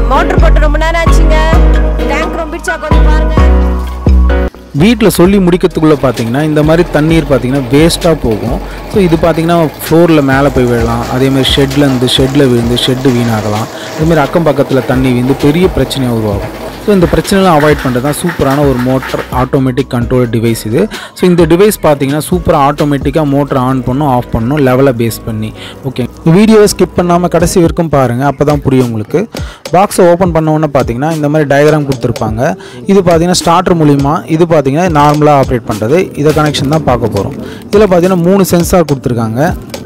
motor போட்டு ரொம்ப நேரம் ஆச்சுங்க டேங்க் ரொம்பிடுச்சா கொஞ்சம் பாருங்க வீட்டில் சொல்லி முடிக்கிறதுக்குள்ளே பார்த்தீங்கன்னா இந்த மாதிரி தண்ணீர் பார்த்தீங்கன்னா வேஸ்ட்டாக போகும் ஸோ இது பார்த்தீங்கன்னா ஃப்ளோரில் மேலே போய் விழலாம் அதேமாதிரி ஷெட்லேருந்து ஷெட்டில் விழுந்து ஷெட்டு வீணாகலாம் இதுமாதிரி அக்கம் பக்கத்தில் தண்ணி விழுந்து பெரிய பிரச்சனையாக உருவாகும் ஸோ இந்த பிரச்சனைலாம் அவாய்ட் பண்ணுறது தான் சூப்பரான ஒரு மோட்டர் ஆட்டோமேட்டிக் கண்ட்ரோல் டிவைஸ் இது ஸோ இந்த டிவைஸ் பார்த்தீங்கன்னா சூப்பராக ஆட்டோமேட்டிக்காக மோட்டர் ஆன் பண்ணும் ஆஃப் பண்ணும் லெவலை பேஸ் பண்ணி ஓகே வீடியோவை ஸ்கிப் பண்ணாமல் கடைசி வரைக்கும் பாருங்கள் அப்போ தான் புரியும் உங்களுக்கு பாக்ஸை ஓப்பன் பண்ண உடனே பார்த்தீங்கன்னா இந்த மாதிரி டயக்ராம் கொடுத்துருப்பாங்க இது பார்த்தீங்கன்னா ஸ்டார்டர் மூலிமா இது பார்த்தீங்கன்னா நார்மலாக ஆப்ரேட் பண்ணுறது இதை கனெக்ஷன் தான் பார்க்க போகிறோம் இதில் பார்த்தீங்கன்னா மூணு சென்சார் கொடுத்துருக்காங்க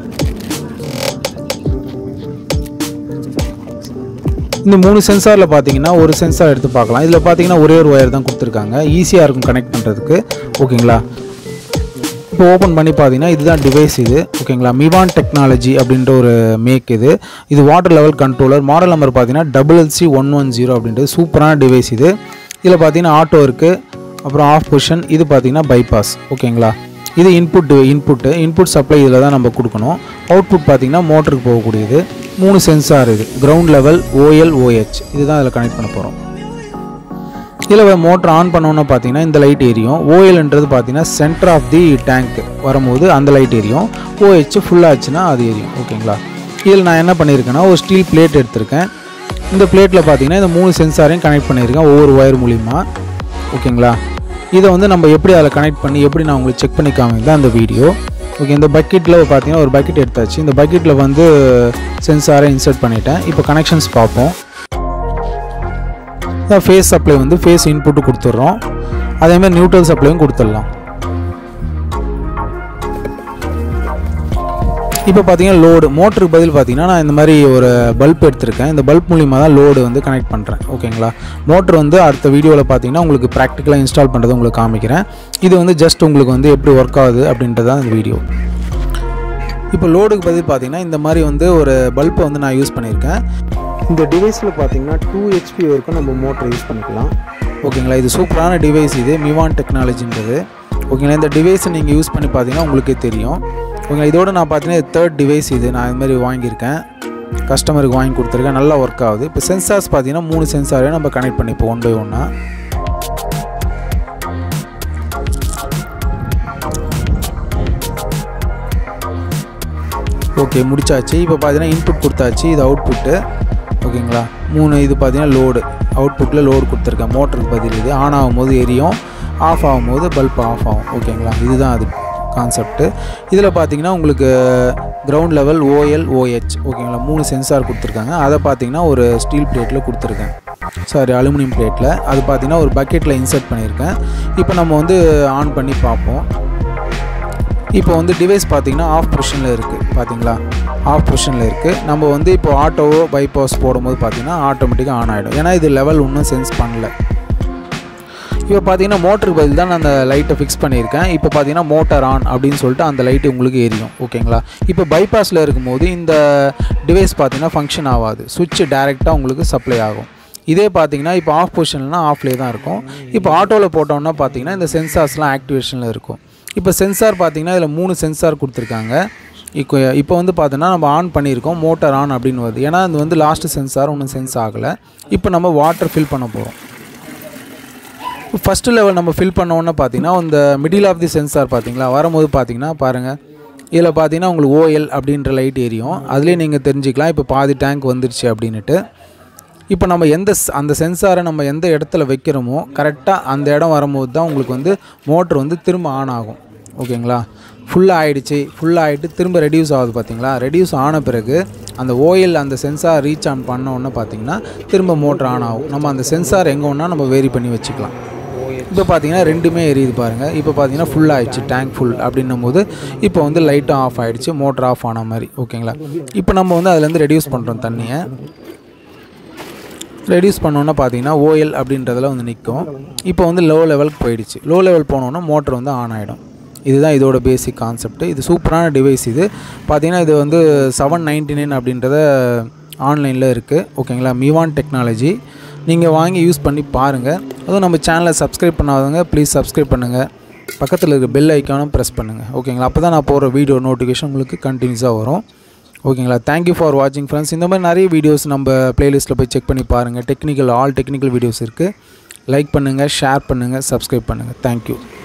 இந்த மூணு சென்சாரில் பார்த்தீங்கன்னா ஒரு சென்சார் எடுத்து பார்க்கலாம் இதில் பார்த்தீங்கன்னா ஒரே ஒரு ஒயர் தான் கொடுத்துருக்காங்க ஈஸியாக இருக்கும் கனெக்ட் பண்ணுறதுக்கு ஓகேங்களா இப்போ ஓப்பன் பண்ணி பார்த்தீங்கன்னா இதுதான் டிவைஸ் இது ஓகேங்களா மிவான் டெக்னாலஜி அப்படின்ற ஒரு மேக் இது இது water level controller model number பார்த்தீங்கன்னா double LC one one zero அப்படின்றது சூப்பரான டிவைஸ் இது இதில் பார்த்தீங்கன்னா ஆட்டோ இருக்குது அப்புறம் ஆஃப் பொசிஷன் இது பார்த்தீங்கன்னா பைபாஸ் ஓகேங்களா இது இன்புட் இன்புட்டு இன்புட் சப்ளை இதில் தான் நம்ம கொடுக்கணும் அவுட்புட் பார்த்தீங்கன்னா மோட்டருக்கு போகக்கூடியது மூணு சென்சார் இது கிரவுண்ட் லெவல் ஓஎல் ஓஹெச் இதுதான் இதில் கனெக்ட் பண்ண போகிறோம் இதில் மோட்டர் ஆன் பண்ணோன்னு பார்த்தீங்கன்னா இந்த லைட் எரியும் ஓஎல்ன்றது பார்த்தீங்கன்னா சென்டர் ஆஃப் தி டேங்க் வரும்போது அந்த லைட் எரியும் ஓஹெச் ஃபுல்லாச்சுன்னா அது எரியும் ஓகேங்களா இதில் நான் என்ன பண்ணியிருக்கேன்னா ஒரு ஸ்டீல் பிளேட் எடுத்திருக்கேன் இந்த பிளேட்டில் பார்த்தீங்கன்னா இந்த மூணு சென்சாரையும் கனெக்ட் பண்ணியிருக்கேன் ஒவ்வொரு ஒயர் மூலிமா ஓகேங்களா இதை வந்து நம்ம எப்படி அதில் கனெக்ட் பண்ணி எப்படி நான் உங்களுக்கு செக் பண்ணி காமிக்கிறேன் அந்த வீடியோ ஓகே இந்த பக்கெட்டில் பார்த்தீங்கன்னா ஒரு பக்கெட் எடுத்தாச்சு இந்த பக்கெட்டில் வந்து சென்சாரை இன்சர்ட் பண்ணிட்டேன் இப்போ கனெக்ஷன்ஸ் பார்ப்போம் ஃபேஸ் சப்ளை வந்து ஃபேஸ் இன்புட்டு கொடுத்துட்றோம் அதேமாதிரி நியூட்ரல் சப்ளையும் கொடுத்துடலாம் இப்போ பார்த்தீங்கன்னா லோடு மோட்டருக்கு பதில் பார்த்தீங்கன்னா நான் இந்த மாதிரி ஒரு பல்ப் எடுத்திருக்கேன் இந்த பல்ப் மூலிமா தான் லோடு வந்து கனெக்ட் பண்ணுறேன் ஓகேங்களா மோட்டர் வந்து அடுத்த வீடியோவில் பார்த்தீங்கன்னா உங்களுக்கு ப்ராக்டிக்கலாக இன்ஸ்டால் பண்ணுறது உங்களுக்கு காமிக்கிறேன் இது வந்து ஜஸ்ட் உங்களுக்கு வந்து எப்படி ஒர்க் ஆகுது அப்படின்றது தான் இந்த வீடியோ இப்போ லோடுக்கு பதில் பார்த்தீங்கன்னா இந்த மாதிரி வந்து ஒரு பல்பை வந்து நான் யூஸ் பண்ணியிருக்கேன் இந்த டிவைஸில் பார்த்தீங்கன்னா டூ ஹெச்பி வரைக்கும் நம்ம மோட்டர் யூஸ் பண்ணிக்கலாம் ஓகேங்களா இது சூப்பரான டிவைஸ் இது மிவான் டெக்னாலஜின்றது ஓகேங்களா இந்த டிவைஸை நீங்கள் யூஸ் பண்ணி பார்த்தீங்கன்னா உங்களுக்கே தெரியும் ஓகேங்களா இதோட நான் பார்த்தீங்கன்னா தேர்ட் டிவைஸ் இது நான் இது மாதிரி வாங்கியிருக்கேன் கஸ்டமருக்கு வாங்கி கொடுத்துருக்கேன் நல்லா ஒர்க் ஆகுது இப்போ சென்சார்ஸ் பார்த்தீங்கன்னா மூணு சென்சாரையும் நம்ம கனெக்ட் பண்ணிப்போம் ஒன் பை ஒன்னாக ஓகே முடிச்சாச்சு இப்போ பார்த்தீங்கன்னா இன்புட் கொடுத்தாச்சு இது அவுட்புட்டு ஓகேங்களா மூணு இது பார்த்தீங்கன்னா லோடு அவுட்புட்டில் லோடு கொடுத்துருக்கேன் மோட்டருக்கு பதில் இது ஆன் ஆகும்போது எரியும் ஆஃப் ஆகும்போது பல்ப் ஆஃப் ஆகும் ஓகேங்களா இதுதான் அது கான்செப்ட்டு இதில் பார்த்தீங்கன்னா உங்களுக்கு கிரவுண்ட் லெவல் ஓஎல் ஓஹெச் ஓகேங்களா மூணு சென்சார் கொடுத்துருக்காங்க அதை பார்த்தீங்கன்னா ஒரு ஸ்டீல் பிளேட்டில் கொடுத்துருக்கேன் சாரி அலுமினியம் பிளேட்டில் அது பார்த்தீங்கன்னா ஒரு பக்கெட்டில் இன்சர்ட் பண்ணியிருக்கேன் இப்போ நம்ம வந்து ஆன் பண்ணி பார்ப்போம் இப்போ வந்து டிவைஸ் பார்த்தீங்கன்னா ஆஃப் பொசிஷனில் இருக்குது பார்த்தீங்களா ஆஃப் பொசிஷனில் இருக்குது நம்ம வந்து இப்போ ஆட்டோவோ பைபாஸ் போடும்போது பார்த்தீங்கன்னா ஆட்டோமேட்டிக்காக ஆன் ஆகிடும் ஏன்னா இது லெவல் இன்னும் சென்ஸ் பண்ணல இப்போ பார்த்தீங்கன்னா மோட்டருக்கு பதில் தான் நான் அந்த லைட்டை ஃபிக்ஸ் பண்ணியிருக்கேன் இப்போ பார்த்தீங்கன்னா மோட்டார் ஆன் அப்படின்னு சொல்லிட்டு அந்த லைட்டு உங்களுக்கு எரியும் ஓகேங்களா இப்போ பைபாஸில் இருக்கும்போது இந்த டிவைஸ் பார்த்தீங்கன்னா ஃபங்க்ஷன் ஆகாது சுவிட்ச் டேரெக்டாக உங்களுக்கு சப்ளை ஆகும் இதே பார்த்தீங்கன்னா இப்போ ஆஃப் பொசிஷன்லாம் ஆஃப்லேயே தான் இருக்கும் இப்போ ஆட்டோவில் போட்டோம்னா பார்த்தீங்கன்னா இந்த சென்சார்ஸ்லாம் ஆக்டிவேஷனில் இருக்கும் இப்போ சென்சார் பார்த்தீங்கன்னா இதில் மூணு சென்சார் கொடுத்துருக்காங்க இப்போ இப்போ வந்து பார்த்தோன்னா நம்ம ஆன் பண்ணியிருக்கோம் மோட்டார் ஆன் அப்படின்னு வருது ஏன்னா இது வந்து லாஸ்ட்டு சென்சார் ஒன்றும் சென்ஸ் ஆகலை இப்போ நம்ம வாட்டர் ஃபில் பண்ண போகிறோம் ஃபஸ்ட்டு லெவல் நம்ம ஃபில் பண்ணோன்னே பார்த்தீங்கன்னா இந்த மிடில் ஆஃப் தி சென்சார் பார்த்தீங்களா வரும்போது பார்த்தீங்கன்னா பாருங்கள் இதில் பார்த்தீங்கன்னா உங்களுக்கு ஓஎல் அப்படின்ற லைட் எரியும் அதுலேயே நீங்கள் தெரிஞ்சுக்கலாம் இப்போ பாதி டேங்க் வந்துருச்சு அப்படின்ட்டு இப்போ நம்ம எந்த ஸ்- அந்த சென்சாரை நம்ம எந்த இடத்துல வைக்கிறோமோ கரெக்டாக அந்த இடம் வரும்போது தான் உங்களுக்கு வந்து மோட்ரு வந்து திரும்ப ஆன் ஆகும் ஓகேங்களா ஃபுல்லாக ஆயிடுச்சு ஃபுல்லாக ஆகிட்டு திரும்ப ரெடியூஸ் ஆகுது பார்த்தீங்களா ரெடியூஸ் ஆன பிறகு அந்த ஓஎல் அந்த சென்சார் ரீச் ஆன் பண்ண உடனே பார்த்தீங்கன்னா திரும்ப மோட்ரு ஆன் ஆகும் நம்ம அந்த சென்சார் எங்கே ஒன்றா நம்ம வேரி பண்ணி வச்சுக்கலாம் இப்போ பார்த்தீங்கன்னா ரெண்டுமே எரியுது பாருங்கள் இப்போ பார்த்தீங்கன்னா ஃபுல் ஆயிடுச்சு டேங்க் ஃபுல் அப்படின்னும் போது இப்போ வந்து லைட்டும் ஆஃப் ஆயிடுச்சு மோட்டர் ஆஃப் ஆன மாதிரி ஓகேங்களா இப்போ நம்ம வந்து அதுலேருந்து ரெடியூஸ் பண்ணுறோம் தண்ணியை ரெடியூஸ் பண்ணோன்னா பார்த்தீங்கன்னா ஓஎல் அப்படின்றதுல வந்து நிற்கும் இப்போ வந்து லோ லெவலுக்கு போயிடுச்சு லோ லெவல் போனோன்னா மோட்டர் வந்து ஆன் ஆகிடும் இதுதான் இதோட பேசிக் கான்செப்ட் இது சூப்பரான டிவைஸ் இது பார்த்தீங்கன்னா இது வந்து செவன் நைன்டி நைன் அப்படின்றத ஆன்லைனில் இருக்குது ஓகேங்களா மிவான் டெக்னாலஜி நீங்கள் வாங்கி யூஸ் பண்ணி பாருங்கள் அதுவும் நம்ம சேனலை சப்ஸ்கிரைப் பண்ணாதவங்க ப்ளீஸ் சப்ஸ்கிரைப் பண்ணுங்கள் பக்கத்தில் இருக்க பெல் ஐக்கானும் ப்ரெஸ் பண்ணுங்கள் ஓகேங்களா அப்போ தான் நான் போகிற வீடியோ நோட்டிஃபிகேஷன் உங்களுக்கு கண்டினியூஸாக வரும் ஓகேங்களா தேங்க்யூ ஃபார் வாட்சிங் ஃப்ரெண்ட்ஸ் இந்த மாதிரி நிறைய வீடியோஸ் நம்ம பிளேலிஸ்ட்டில் போய் செக் பண்ணி பாருங்கள் டெக்னிக்கல் ஆல் டெக்னிக்கல் வீடியோஸ் இருக்குது லைக் பண்ணுங்கள் ஷேர் பண்ணுங்கள் சப்ஸ்கிரைப் பண்ணுங்கள் தேங்க்யூ